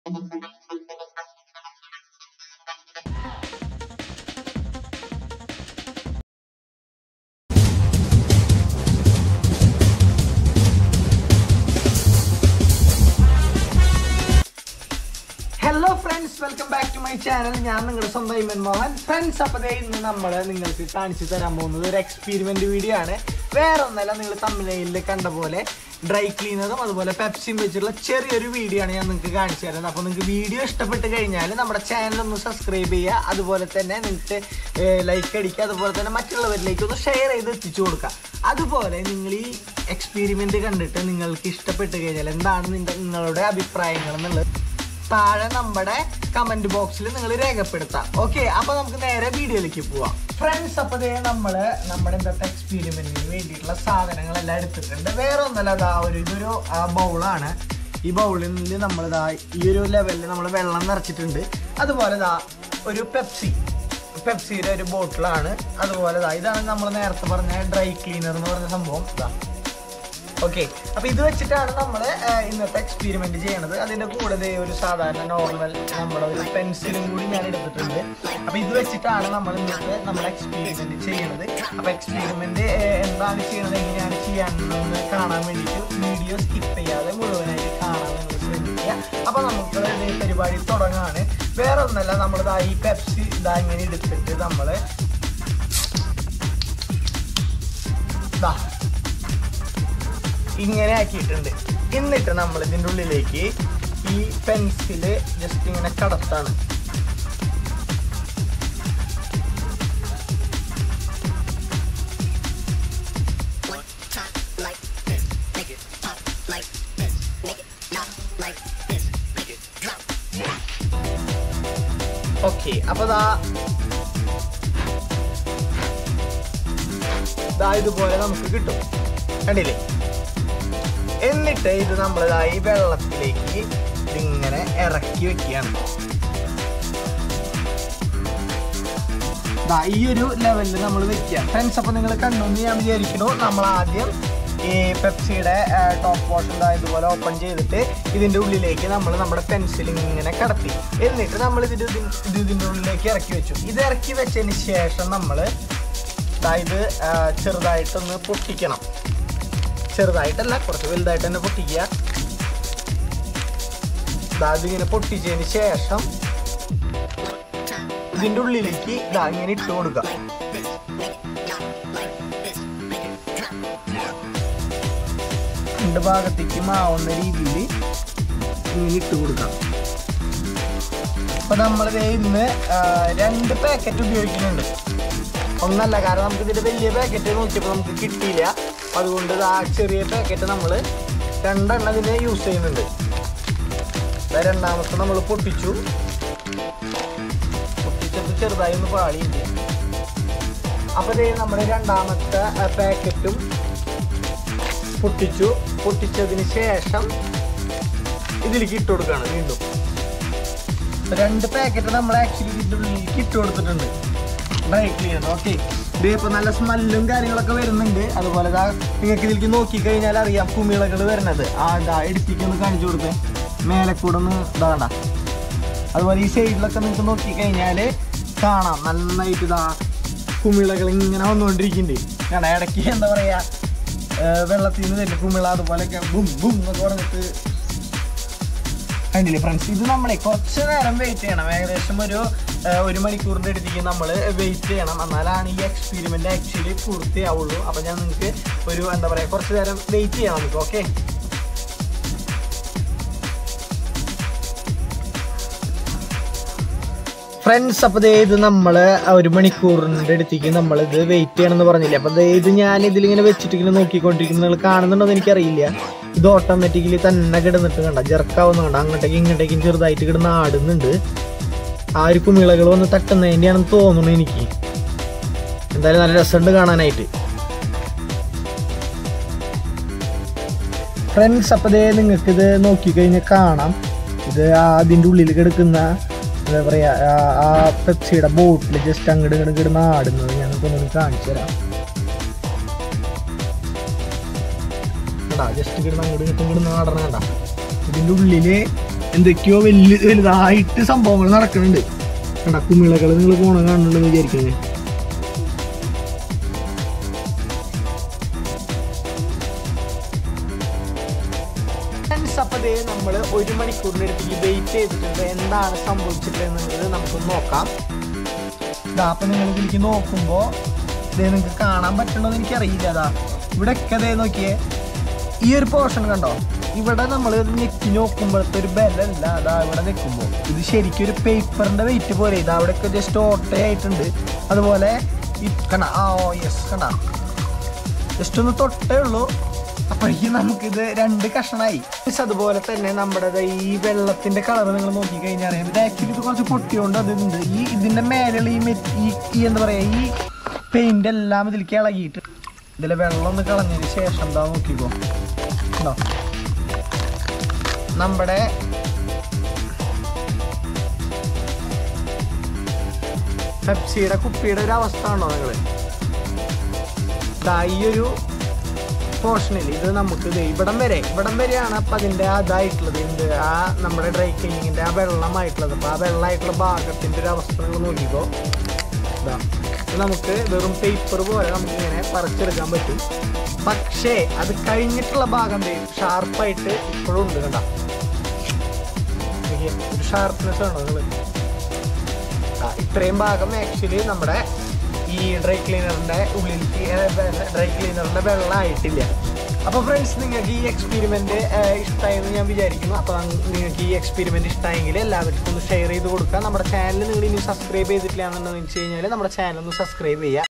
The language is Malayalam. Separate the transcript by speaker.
Speaker 1: hello friends welcome back to my channel ഞാൻ നിങ്ങളുടെ സ്വന്തം ഇമൻ മോഹൻ ഫ്രണ്ട്സ് അപ്പതേ ഇന്ന് നമ്മൾ നിങ്ങൾക്ക് കാണിച്ചു തരാൻ പോകുന്നത് ഒരു എക്സ്പെരിമെന്റ് വീഡിയോ ആണ് വേറെ ഒന്നല്ല നിങ്ങൾ തമിഴ്നയിൽ കണ്ട പോലെ ഡ്രൈ ക്ലീനറും അതുപോലെ പെപ്സിയും വെച്ചിട്ടുള്ള ചെറിയൊരു വീഡിയോ ആണ് ഞാൻ നിങ്ങൾക്ക് കാണിച്ചു തരുന്നത് അപ്പോൾ നിങ്ങൾക്ക് വീഡിയോ ഇഷ്ടപ്പെട്ട് കഴിഞ്ഞാൽ നമ്മുടെ ചാനൽ ഒന്ന് സബ്സ്ക്രൈബ് ചെയ്യുക അതുപോലെ തന്നെ നിങ്ങൾക്ക് ലൈക്ക് അടിക്കുക അതുപോലെ തന്നെ മറ്റുള്ളവരിലേക്ക് ഒന്ന് ഷെയർ ചെയ്ത് എത്തിച്ചു കൊടുക്കുക അതുപോലെ നിങ്ങൾ ഈ എക്സ്പെരിമെന്റ് കണ്ടിട്ട് നിങ്ങൾക്ക് ഇഷ്ടപ്പെട്ട് കഴിഞ്ഞാൽ എന്താണ് നിന്റെ നിങ്ങളുടെ അഭിപ്രായങ്ങൾ എന്നുള്ളത് താഴെ നമ്മുടെ കമന്റ് ബോക്സിൽ നിങ്ങൾ രേഖപ്പെടുത്താം ഓക്കെ അപ്പൊ നമുക്ക് നേരെ വീഡിയോയിലേക്ക് പോവാം ഫ്രണ്ട്സ് അപ്പൊ ദേ നമ്മള് നമ്മുടെ ഇന്നത്തെ എക്സ്പെരിമെന്റിന് വേണ്ടിയിട്ടുള്ള സാധനങ്ങളെല്ലാം എടുത്തിട്ടുണ്ട് വേറെ ഒന്നല്ല അതാ ഒരു ഇതൊരു ബൗളാണ് ഈ ബൗളിൽ നമ്മൾ ഇതാ ഈ ഒരു ലെവലിൽ നമ്മൾ വെള്ളം നിറച്ചിട്ടുണ്ട് അതുപോലെ ഇതാ ഒരു പെപ്സി പെപ്സിയുടെ ഒരു ബോട്ടിലാണ് അതുപോലെ ഇതാ ഇതാണ് നമ്മൾ നേരത്തെ പറഞ്ഞ ഡ്രൈ ക്ലീനർ എന്ന് പറഞ്ഞ സംഭവം ഇതാ ഓക്കെ അപ്പൊ ഇത് വെച്ചിട്ടാണ് നമ്മൾ ഇന്നത്തെ എക്സ്പെരിമെന്റ് ചെയ്യണത് അതിന്റെ കൂടെ ദേ ഒരു സാധാരണ നോർമൽ നമ്മുടെ ഒരു പെൻസിലും കൂടി ഞാൻ എടുത്തിട്ടുണ്ട് അപ്പൊ ഇത് വെച്ചിട്ടാണ് നമ്മൾ ഇന്നത്തെ നമ്മുടെ എക്സ്പെരിമെന്റ് ചെയ്യണത് അപ്പൊ എക്സ്പെരിമെന്റ് എന്താണ് ചെയ്യണത് എങ്ങനെയാണ് ചെയ്യാനെന്ന് കാണാൻ വേണ്ടിയിട്ട് വീഡിയോ സ്കിപ്പ് ചെയ്യാതെ മുഴുവനായിട്ട് കാണാൻ നിങ്ങൾ ശ്രമിക്കുക അപ്പൊ നമുക്ക് ദേ പരിപാടി തുടങ്ങാണ് വേറെ ഒന്നല്ല നമ്മളിതാ ഈ പെപ്സി ഇതാ ഇങ്ങനെ എടുത്തിട്ട് നമ്മള് ഇതാ ഇങ്ങനെ ആക്കിയിട്ടുണ്ട് എന്നിട്ട് നമ്മൾ ഇതിൻ്റെ ഉള്ളിലേക്ക് ഈ പെൻസില് ജസ്റ്റ് ഇങ്ങനെ കടത്താണ് ഓക്കെ അപ്പൊ ദാ ദാ ഇതുപോലെ നമുക്ക് കിട്ടും കണ്ടില്ലേ എന്നിട്ട് ഇത് നമ്മൾ ഈ വെള്ളത്തിലേക്ക് ഇതിങ്ങനെ ഇറക്കി വെക്കുകയാണ് ദാ ഈ ഒരു ലെവലിൽ നമ്മൾ വെക്കുക ഫ്രണ്ട്സ് അപ്പൊ നിങ്ങൾ കണ്ടെന്ന് ഞാൻ വിചാരിക്കുന്നു നമ്മൾ ആദ്യം ഈ പെപ്സിയുടെ ടോപ്പ് പോർഷൻ ഇതുപോലെ ഓപ്പൺ ചെയ്തിട്ട് ഇതിന്റെ ഉള്ളിലേക്ക് നമ്മൾ നമ്മുടെ പെൻസിൽ ഇങ്ങനെ കടത്തി എന്നിട്ട് നമ്മൾ ഇതിന്റെ ഇത് ഇതിന്റെ ഉള്ളിലേക്ക് ഇറക്കി വെച്ചു ഇത് ഇറക്കി വെച്ചതിന് ശേഷം നമ്മൾ ഇത് ചെറുതായിട്ടൊന്ന് പൊട്ടിക്കണം ചെറുതായിട്ടല്ല കുറച്ച് വലുതായിട്ട് തന്നെ പൊട്ടിക്കുക അതിങ്ങനെ പൊട്ടിച്ചതിന് ശേഷം ഇതിന്റെ ഉള്ളിലേക്ക് ഇതാ ഇങ്ങനെ ഇട്ട് കൊടുക്കുക രണ്ട് ഭാഗത്തേക്ക് മാവുന്ന രീതിയിൽ ഇങ്ങനെ ഇട്ട് കൊടുക്കാം അപ്പൊ നമ്മൾ ഇന്ന് രണ്ട് പാക്കറ്റ് ഉപയോഗിക്കുന്നുണ്ട് ഒന്നല്ല കാരണം നമുക്ക് ഇതിന്റെ വലിയ പാക്കറ്റ് നോക്കിയപ്പോൾ നമുക്ക് കിട്ടിയില്ല അതുകൊണ്ട് ആ ചെറിയ പാക്കറ്റ് നമ്മൾ രണ്ടെണ്ണം ഇതിന് യൂസ് ചെയ്യുന്നുണ്ട് രണ്ടാമത്തെ നമ്മൾ പൊട്ടിച്ചു പൊട്ടിച്ചപ്പോൾ ചെറുതായി ഒന്ന് പാളിയില്ല അപ്പോൾ ഇതേ നമ്മുടെ രണ്ടാമത്തെ പാക്കറ്റും പൊട്ടിച്ചു പൊട്ടിച്ചതിന് ശേഷം ഇതിലേക്ക് ഇട്ട് കൊടുക്കുകയാണ് വീണ്ടും രണ്ട് പാക്കറ്റ് നമ്മൾ ആക്ച്വലി ഇതിൻ്റെ ഉള്ളിലേക്ക് ഇട്ട് കൊടുത്തിട്ടുണ്ട് ഡ്രൈ ക്ലീനർ ഓക്കെ ഇത് ഇപ്പൊ നല്ല സ്മെല്ലും കാര്യങ്ങളൊക്കെ വരുന്നുണ്ട് അതുപോലെ ഇതാ നിങ്ങൾക്ക് ഇതിലേക്ക് നോക്കി കഴിഞ്ഞാൽ അറിയാം കുമിളകൾ വരുന്നത് ആ ഇതാ എടുത്തിക്കൊന്ന് കാണിച്ചു കൊടുത്ത് മേലെ കൂടെ ഒന്ന് ഇതാണ്ട അതുപോലെ ഈ സൈഡിലൊക്കെ നിങ്ങൾക്ക് നോക്കി കഴിഞ്ഞാൽ കാണാം നന്നായിട്ട് ഇതാ കുമിളകൾ ഇങ്ങനെ വന്നുകൊണ്ടിരിക്കുന്നുണ്ട് കാരണം ഇടയ്ക്ക് എന്താ പറയാ വെള്ളത്തിൽ നിന്ന് തന്നെ കുമിള അതുപോലെയൊക്കെ ബും ബും എന്നൊക്കെ പറഞ്ഞിട്ട് കണ്ടില്ലേ ഫ്രണ്ട്സ് ഇത് നമ്മളെ കുറച്ച് നേരം വെയിറ്റ് ചെയ്യണം ഏകദേശം ഒരു ഒരു മണിക്കൂറിൻ്റെ അടുത്തേക്ക് നമ്മൾ വെയിറ്റ് ചെയ്യണം എന്നാലാണ് ഈ എക്സ്പെരിമെൻ്റ് ആക്ച്വലി പൂർത്തിയാവുള്ളൂ അപ്പം ഞാൻ നിങ്ങൾക്ക് ഒരു എന്താ പറയുക കുറച്ച് നേരം വെയിറ്റ് ചെയ്യാം നമുക്ക് ഓക്കെ ഫ്രണ്ട്സ് അപ്പോൾ ദേ ഇത് നമ്മൾ ഒരു മണിക്കൂറിൻ്റെ അടുത്തേക്ക് നമ്മൾ ഇത് വെയിറ്റ് ചെയ്യണമെന്ന് പറഞ്ഞില്ലേ അപ്പോൾ ദേ ഇത് ഞാൻ ഇതിലിങ്ങനെ വെച്ചിട്ട് ഇങ്ങനെ നോക്കിക്കൊണ്ടിരിക്കുന്നത് നിങ്ങൾ കാണുന്നുണ്ടോ എന്ന് എനിക്കറിയില്ല ഇത് ഓട്ടോമാറ്റിക്കലി തന്നെ കിടന്നിട്ട് കണ്ട ജെർക്കാവുന്ന കണ്ട അങ്ങോട്ടേക്ക് ഇങ്ങോട്ടേക്കും ചെറുതായിട്ട് കിടന്ന് ആടുന്നുണ്ട് ആ ഒരു കുമിളകൾ വന്ന് തട്ടുന്നതിൻ്റെയാണെന്ന് തോന്നുന്നു എനിക്ക് എന്തായാലും നല്ല രസമുണ്ട് കാണാനായിട്ട് ഫ്രണ്ട്സ് അപ്പോൾ ദേ നിങ്ങൾക്ക് ഇത് നോക്കിക്കഴിഞ്ഞാൽ കാണാം ഇത് അതിൻ്റെ ഉള്ളിൽ കിടക്കുന്ന എന്താ പറയുക ആ പെപ്സിയുടെ ബോട്ടിൽ ജസ്റ്റ് അങ്ങോട്ട് ഇങ്ങോട്ട് കിടന്ന് ആടുന്നത് ഞാൻ ഒന്ന് കാണിച്ചു തരാം കണ്ടാ ജസ്റ്റ് കിടന്ന് അങ്ങോട്ട് ഇങ്ങോട്ടും കിടന്ന് ആടണ കണ്ടാ ഇതിൻ്റെ ഉള്ളില് എന്തൊക്കെയോ വലിയ വലുതായിട്ട് സംഭവങ്ങൾ നടക്കുന്നുണ്ട് കണ്ട കുമിളകൾ നിങ്ങൾ പോണ കാണുന്നുണ്ടെന്ന് വിചാരിക്കുന്നത് ഫ്രണ്ട്സ് അപ്പോൾ ദേ നമ്മൾ ഒരു മണിക്കൂറിൻ്റെ അടുത്തേക്ക് വെയിറ്റ് ചെയ്തിട്ടുണ്ട് എന്താണ് സംഭവിച്ചിട്ടുള്ളത് നമുക്ക് നോക്കാം ഇതാ അപ്പം നിങ്ങൾ ഇതിലേക്ക് നോക്കുമ്പോൾ ഇതേ നിങ്ങൾക്ക് കാണാൻ പറ്റണമെന്ന് എനിക്കറിയില്ല അതാ ഇവിടെയൊക്കെ ദേ നോക്കിയേ ഈ ഒരു പോർഷൻ കണ്ടോ ഇവിടെ നമ്മൾ ഞെക്കി നോക്കുമ്പോഴത്തെ ഒരു ബലല്ല അതാ ഇവിടെ നിൽക്കുമ്പോൾ ഇത് ശരിക്കും ഒരു പേപ്പറിൻ്റെ വെയിറ്റ് പോലെ ഇതാ അവിടെയൊക്കെ ജസ്റ്റ് ഓട്ടയായിട്ടുണ്ട് അതുപോലെ ഈ കണ്ട ആ ഓ യെസ് കണ്ട ജസ്റ്റ് ഒന്ന് തൊട്ടേ ഉള്ളൂ അപ്പോഴേക്കും നമുക്കിത് രണ്ട് കഷണായി Yes, അതുപോലെ തന്നെ നമ്മുടെ ദേ ഈ വെള്ളത്തിന്റെ കളർ നിങ്ങൾ നോക്കി കഴിഞ്ഞാൽ അറിയാം ഇത് ആക്ച്വലി ഇത് കുറച്ച് പൊട്ടിയോണ്ട് അതുണ്ട് ഈ ഇതിന്റെ മേലുള്ള ഈ met- ഈ ഈ എന്താ പറയാ ഈ പെയിന്റ് എല്ലാം ഇതിലേക്ക് ഇളകിയിട്ട് ഇതിലെ വെള്ളം ഒന്ന് കളഞ്ഞതിന് ശേഷം എന്താ നോക്കിക്കോ ഉണ്ടോ നമ്മുടെ പെപ്സിയുടെ കുപ്പിയുടെ ഒരു അവസ്ഥ ഉണ്ടോ നിങ്ങള് ദാ ഈ ഒരു പോർഷനിൽ ഇത് നമുക്ക് ദേ ഇവിടം വരെ ഇവിടം വരെയാണ് അപ്പം അതിൻ്റെ അതായിട്ടുള്ളത് എന്ത് ആ നമ്മുടെ ഡ്രൈ ക്ലീനിങ്ങിൻ്റെ ആ വെള്ളമായിട്ടുള്ളത് അപ്പോൾ ആ വെള്ളമായിട്ടുള്ള ഭാഗത്തിൻ്റെ ഒരു അവസ്ഥ നിങ്ങൾ നോക്കിക്കോ ഇതാ ഇത് നമുക്ക് വെറും പേപ്പർ പോലെ നമുക്ക് ഇങ്ങനെ പറിച്ചെടുക്കാൻ പറ്റും പക്ഷേ അത് കഴിഞ്ഞിട്ടുള്ള ഭാഗം ദേ ഷാർപ്പായിട്ട് ഇപ്പോഴും ഉണ്ട് കണ്ട ഒരു ഷാർപ്നെസ് ആണോ നിങ്ങൾ ആ, ഇത്രയും ഭാഗം ആക്ച്വലി നമ്മുടെ ഈ ഡ്രൈ ക്ലീനറിന്റെ ഉള്ളിലേക്ക് ഡ്രൈ ക്ലീനറിന്റെ വെള്ളം ആയിട്ടില്ല അപ്പോൾ ഫ്രണ്ട്സ് നിങ്ങൾക്ക് ഈ എക്സ്പെരിമെന്റ് ഇഷ്ടമായെന്ന് ഞാൻ വിചാരിക്കുന്നു അപ്പോൾ നിങ്ങൾക്ക് ഈ എക്സ്പെരിമെന്റ് ഇഷ്ടമായെങ്കിൽ എല്ലാവർക്കും ഒന്ന് ഷെയർ ചെയ്ത് കൊടുക്കുക നമ്മുടെ ചാനൽ നിങ്ങൾ ഇനി സബ്സ്ക്രൈബ് ചെയ്തിട്ടില്ല എന്നുണ്ടെന്ന് വെച്ച് കഴിഞ്ഞാൽ നമ്മുടെ ചാനൽ ഒന്ന് സബ്സ്ക്രൈബ് ചെയ്യുക